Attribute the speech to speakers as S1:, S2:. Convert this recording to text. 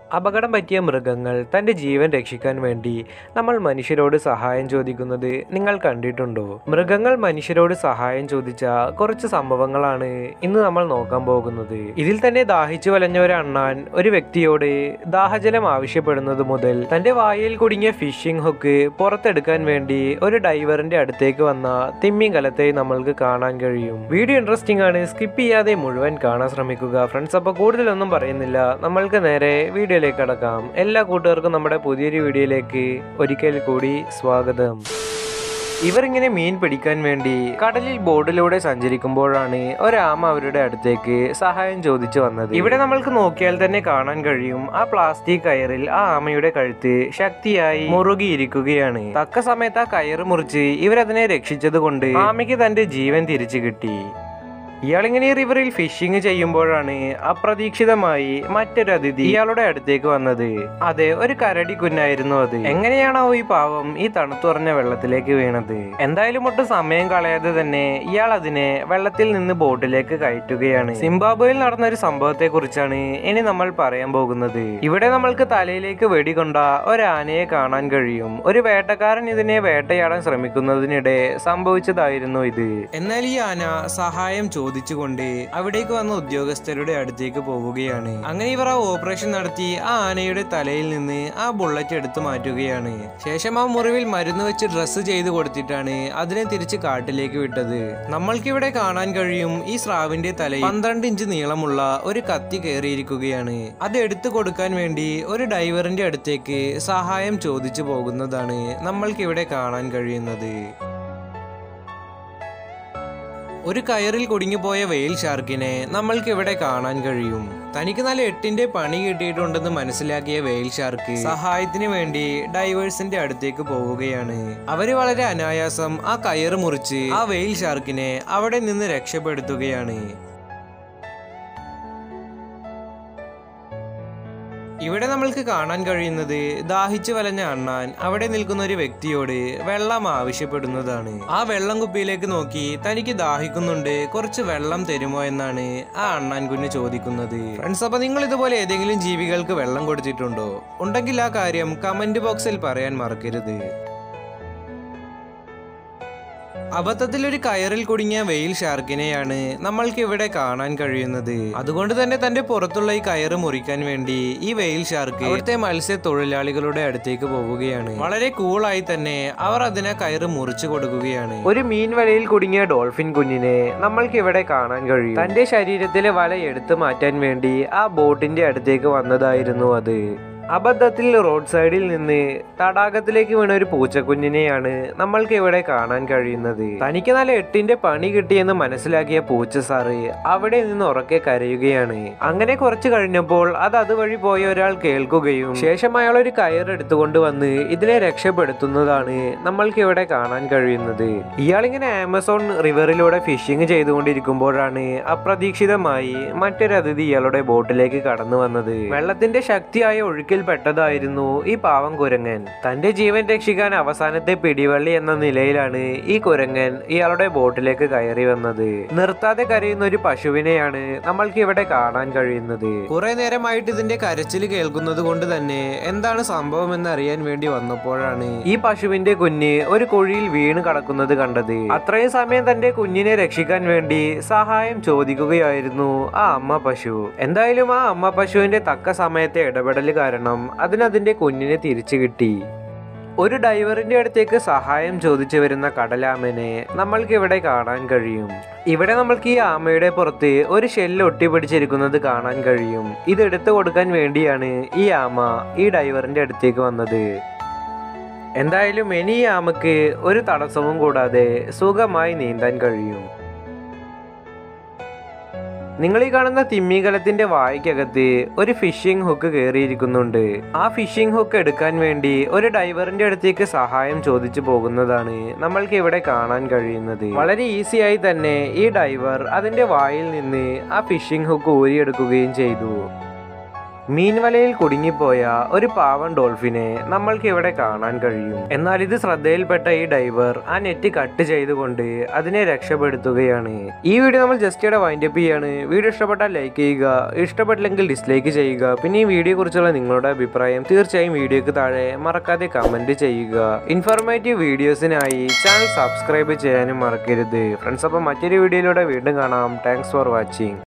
S1: അപകടം പറ്റിയ മൃഗങ്ങൾ തൻ്റെ ജീവൻ രക്ഷിക്കാൻ വേണ്ടി നമ്മൾ മനുഷ്യരോട് സഹായം ചോദിക്കുന്നത് നിങ്ങൾ കണ്ടിട്ടുണ്ടോ മൃഗങ്ങൾ മനുഷ്യരോട് സഹായം ചോദിച്ച കുറച്ച് സംഭവങ്ങളാണ് ഇന്ന് നമ്മൾ നോക്കാൻ പോകുന്നത് ഇതിൽ തന്നെ ദാഹിച്ചു വലഞ്ഞ ഒരു അണ്ണാൻ ഒരു വ്യക്തിയോട് ദാഹജലം ആവശ്യപ്പെടുന്നത് മുതൽ തന്റെ വായിൽ കുടുങ്ങിയ ഫിഷിംഗ് ഹുക്ക് പുറത്തെടുക്കാൻ വേണ്ടി ഒരു ഡൈവറിന്റെ അടുത്തേക്ക് വന്ന തിമ്മിങ്കലത്തെ നമ്മൾക്ക് കാണാൻ കഴിയും വീഡിയോ ഇൻട്രസ്റ്റിംഗ് ആണ് സ്കിപ്പ് ചെയ്യാതെ മുഴുവൻ കാണാൻ ശ്രമിക്കുക ഫ്രണ്ട്സ് അപ്പോൾ കൂടുതലൊന്നും പറയുന്നില്ല നമ്മൾക്ക് നേരെ വീഡിയോയിലേക്ക് കടക്കാം എല്ലാ കൂട്ടുകാർക്കും നമ്മുടെ പുതിയൊരു വീഡിയോയിലേക്ക് ഒരിക്കൽ കൂടി സ്വാഗതം ഇവരിങ്ങനെ മീൻ പിടിക്കാൻ വേണ്ടി കടലിൽ ബോർഡിലൂടെ സഞ്ചരിക്കുമ്പോഴാണ് ഒരാമ അവരുടെ അടുത്തേക്ക് സഹായം ചോദിച്ചു വന്നത് ഇവിടെ നമ്മൾക്ക് നോക്കിയാൽ തന്നെ കാണാൻ കഴിയും ആ പ്ലാസ്റ്റിക് കയറിൽ ആ ആമയുടെ കഴുത്ത് ശക്തിയായി മുറുകിയിരിക്കുകയാണ് തക്ക സമയത്ത് ആ കയറ് മുറിച്ച് ഇവരതിനെ രക്ഷിച്ചത് കൊണ്ട് ആമയ്ക്ക് തന്റെ ജീവൻ തിരിച്ചു കിട്ടി ഇയാളിങ്ങനെ റിവറിൽ ഫിഷിംഗ് ചെയ്യുമ്പോഴാണ് അപ്രതീക്ഷിതമായി മറ്റൊരു അതിഥി ഇയാളുടെ അടുത്തേക്ക് വന്നത് അതെ ഒരു കരടി കുഞ്ഞായിരുന്നു അത് എങ്ങനെയാണോ ഈ പാവം ഈ തണുത്തുറഞ്ഞ വെള്ളത്തിലേക്ക് വീണത് എന്തായാലും ഒട്ടും സമയം കളയാതെ തന്നെ ഇയാൾ അതിനെ വെള്ളത്തിൽ നിന്ന് ബോട്ടിലേക്ക് കയറ്റുകയാണ് സിംബാബ്വേയിൽ നടന്ന ഒരു സംഭവത്തെ കുറിച്ചാണ് ഇനി നമ്മൾ പറയാൻ പോകുന്നത് ഇവിടെ നമ്മൾക്ക് തലയിലേക്ക് വെടികൊണ്ട ഒരു ആനയെ കാണാൻ കഴിയും ഒരു വേട്ടക്കാരൻ ഇതിനെ വേട്ടയാടാൻ ശ്രമിക്കുന്നതിനിടെ സംഭവിച്ചതായിരുന്നു ഇത് എന്നാൽ ഈ ആന സഹായം ചോദിച്ചുകൊണ്ട് അവിടേക്ക് വന്ന ഉദ്യോഗസ്ഥരുടെ അടുത്തേക്ക് പോവുകയാണ് അങ്ങനെ ഇവർ ആ ഓപ്പറേഷൻ നടത്തി ആ ആനയുടെ തലയിൽ നിന്ന് ആ ബുള്ളറ്റ് എടുത്തു മാറ്റുകയാണ് ശേഷം ആ മുറിവിൽ മരുന്ന് വെച്ച് ഡ്രസ്സ് ചെയ്ത് കൊടുത്തിട്ടാണ് അതിനെ തിരിച്ച് കാട്ടിലേക്ക് വിട്ടത് നമ്മൾക്കിവിടെ കാണാൻ കഴിയും ഈ സ്രാവിന്റെ തലയിൽ പന്ത്രണ്ട് ഇഞ്ച് നീളമുള്ള ഒരു കത്തി കയറിയിരിക്കുകയാണ് അത് എടുത്തു കൊടുക്കാൻ വേണ്ടി ഒരു ഡൈവറിന്റെ അടുത്തേക്ക് സഹായം ചോദിച്ചു പോകുന്നതാണ് നമ്മൾക്കിവിടെ കാണാൻ കഴിയുന്നത് ഒരു കയറിൽ കുടുങ്ങിപ്പോയ വെയിൽ ഷാർക്കിനെ നമ്മൾക്ക് ഇവിടെ കാണാൻ കഴിയും തനിക്ക് നല്ല എട്ടിന്റെ പണി കിട്ടിയിട്ടുണ്ടെന്ന് മനസ്സിലാക്കിയ വെയിൽ ഷാർക്ക് സഹായത്തിന് വേണ്ടി ഡൈവേഴ്സിന്റെ അടുത്തേക്ക് പോവുകയാണ് അവര് വളരെ അനായാസം ആ കയറ് മുറിച്ച് ആ വെയിൽ ഷാർക്കിനെ അവിടെ നിന്ന് രക്ഷപ്പെടുത്തുകയാണ് ഇവിടെ നമ്മൾക്ക് കാണാൻ കഴിയുന്നത് ദാഹിച്ചു വലഞ്ഞ അണ്ണാൻ അവിടെ നിൽക്കുന്ന ഒരു വ്യക്തിയോട് വെള്ളം ആവശ്യപ്പെടുന്നതാണ് ആ വെള്ളം കുപ്പിയിലേക്ക് നോക്കി തനിക്ക് ദാഹിക്കുന്നുണ്ട് കുറച്ച് വെള്ളം തരുമോ എന്നാണ് ആ അണ്ണാൻ കുഞ്ഞ് ചോദിക്കുന്നത് ഫ്രണ്ട്സ് അപ്പൊ നിങ്ങൾ ഇതുപോലെ ഏതെങ്കിലും ജീവികൾക്ക് വെള്ളം കൊടുത്തിട്ടുണ്ടോ ഉണ്ടെങ്കിൽ ആ കാര്യം കമന്റ് ബോക്സിൽ പറയാൻ മറക്കരുത് അബദ്ധത്തിൽ ഒരു കയറിൽ കുടുങ്ങിയ വെയിൽ ഷാർക്കിനെയാണ് നമ്മൾക്ക് ഇവിടെ കാണാൻ കഴിയുന്നത് അതുകൊണ്ട് തന്നെ തന്റെ പുറത്തുള്ള ഈ കയറ് മുറിക്കാൻ വേണ്ടി ഈ വെയിൽ ഷാർക്ക് അവിടുത്തെ മത്സ്യ തൊഴിലാളികളുടെ അടുത്തേക്ക് പോവുകയാണ് വളരെ കൂളായി തന്നെ അവർ അതിനെ കയറ് മുറിച്ചു കൊടുക്കുകയാണ് ഒരു മീൻ വലയിൽ കുടുങ്ങിയ ഡോൾഫിൻ കുഞ്ഞിനെ നമ്മൾക്ക് ഇവിടെ കാണാൻ കഴിയും തന്റെ ശരീരത്തിലെ വല എടുത്തു മാറ്റാൻ വേണ്ടി ആ ബോട്ടിന്റെ അടുത്തേക്ക് വന്നതായിരുന്നു അത് അബദ്ധത്തിൽ റോഡ് സൈഡിൽ നിന്ന് തടാകത്തിലേക്ക് വീണ ഒരു പൂച്ചക്കുഞ്ഞിനെയാണ് നമ്മൾക്ക് ഇവിടെ കാണാൻ കഴിയുന്നത് തനിക്ക് നല്ല എട്ടിന്റെ പണി കിട്ടിയെന്ന് മനസ്സിലാക്കിയ പൂച്ച സാറ് അവിടെ നിന്ന് ഉറക്കെ കരയുകയാണ് അങ്ങനെ കുറച്ചു കഴിഞ്ഞപ്പോൾ അത് അതുവഴി പോയ ഒരാൾ കേൾക്കുകയും ശേഷം അയാൾ ഒരു കയർ എടുത്തുകൊണ്ട് വന്ന് ഇതിനെ രക്ഷപ്പെടുത്തുന്നതാണ് നമ്മൾക്ക് ഇവിടെ കാണാൻ കഴിയുന്നത് ഇയാളിങ്ങനെ ആമസോൺ റിവറിലൂടെ ഫിഷിംഗ് ചെയ്തുകൊണ്ടിരിക്കുമ്പോഴാണ് അപ്രതീക്ഷിതമായി മറ്റൊരു അതിഥി ഇയാളുടെ ബോട്ടിലേക്ക് കടന്നു വന്നത് വെള്ളത്തിന്റെ ശക്തിയായ ഒഴുക്കിൽ പെട്ടതായിരുന്നു ഈ പാവം കുരങ്ങൻ തന്റെ ജീവൻ രക്ഷിക്കാൻ അവസാനത്തെ പിടിവള്ളി എന്ന നിലയിലാണ് ഈ കുരങ്ങൻ ഇയാളുടെ ബോട്ടിലേക്ക് കയറി വന്നത് നിർത്താതെ കരയുന്ന ഒരു പശുവിനെയാണ് നമ്മൾക്ക് ഇവിടെ കാണാൻ കഴിയുന്നത് കുറെ നേരമായിട്ട് ഇതിന്റെ കരച്ചിൽ കേൾക്കുന്നത് കൊണ്ട് തന്നെ എന്താണ് സംഭവം എന്ന് അറിയാൻ വേണ്ടി വന്നപ്പോഴാണ് ഈ പശുവിന്റെ കുഞ്ഞ് ഒരു കുഴിയിൽ വീണ് കിടക്കുന്നത് കണ്ടത് അത്രയും സമയം തന്റെ കുഞ്ഞിനെ രക്ഷിക്കാൻ വേണ്ടി സഹായം ചോദിക്കുകയായിരുന്നു ആ അമ്മ പശു എന്തായാലും ആ അമ്മ പശുവിന്റെ തക്ക സമയത്തെ ഇടപെടൽ കാരണം അതിനതിന്റെ കുഞ്ഞിനെ തിരിച്ചു കിട്ടി ഒരു ഡൈവറിന്റെ അടുത്തേക്ക് സഹായം ചോദിച്ചു വരുന്ന കടലാമനെ നമ്മൾക്ക് ഇവിടെ കാണാൻ കഴിയും ഇവിടെ നമ്മൾക്ക് ഈ ആമയുടെ പുറത്ത് ഒരു ഷെല്ല് ഒട്ടിപ്പിടിച്ചിരിക്കുന്നത് കാണാൻ കഴിയും ഇത് എടുത്തു കൊടുക്കാൻ വേണ്ടിയാണ് ഈ ആമ ഈ ഡൈവറിന്റെ അടുത്തേക്ക് വന്നത് എന്തായാലും ഇനി ഈ ആമക്ക് ഒരു തടസ്സവും കൂടാതെ സുഖമായി നീന്താൻ കഴിയും നിങ്ങൾ ഈ കാണുന്ന തിമ്മികലത്തിന്റെ വായ്ക്കകത്ത് ഒരു ഫിഷിംഗ് ഹുക്ക് കയറിയിരിക്കുന്നുണ്ട് ആ ഫിഷിംഗ് ഹുക്ക് എടുക്കാൻ വേണ്ടി ഒരു ഡൈവറിന്റെ അടുത്തേക്ക് സഹായം ചോദിച്ചു പോകുന്നതാണ് നമ്മൾക്ക് ഇവിടെ കാണാൻ കഴിയുന്നത് വളരെ ഈസിയായി തന്നെ ഈ ഡൈവർ അതിന്റെ വായിൽ നിന്ന് ആ ഫിഷിംഗ് ഹുക്ക് ഊരിയെടുക്കുകയും ചെയ്തു മീൻവലയിൽ കുടുങ്ങിപ്പോയ ഒരു പാവൻ ഡോൾഫിനെ നമ്മൾക്ക് ഇവിടെ കാണാൻ കഴിയും എന്നാൽ ഇത് ശ്രദ്ധയിൽപ്പെട്ട ഈ ഡൈവർ ആ നെറ്റ് കട്ട് ചെയ്തുകൊണ്ട് അതിനെ രക്ഷപ്പെടുത്തുകയാണ് ഈ വീഡിയോ നമ്മൾ ജസ്റ്റ് ഇവിടെ വൈൻഡപ്പ് ചെയ്യാണ് വീഡിയോ ഇഷ്ടപ്പെട്ടാൽ ലൈക്ക് ചെയ്യുക ഇഷ്ടപ്പെട്ടില്ലെങ്കിൽ ഡിസ്ലൈക്ക് ചെയ്യുക പിന്നെ ഈ വീഡിയോ കുറിച്ചുള്ള നിങ്ങളുടെ അഭിപ്രായം തീർച്ചയായും വീഡിയോക്ക് താഴെ മറക്കാതെ കമന്റ് ചെയ്യുക ഇൻഫോർമേറ്റീവ് വീഡിയോസിനായി ചാനൽ സബ്സ്ക്രൈബ് ചെയ്യാനും മറക്കരുത് ഫ്രണ്ട്സ് അപ്പോൾ മറ്റൊരു വീഡിയോയിലൂടെ വീണ്ടും കാണാം താങ്ക്സ് ഫോർ വാച്ചിങ്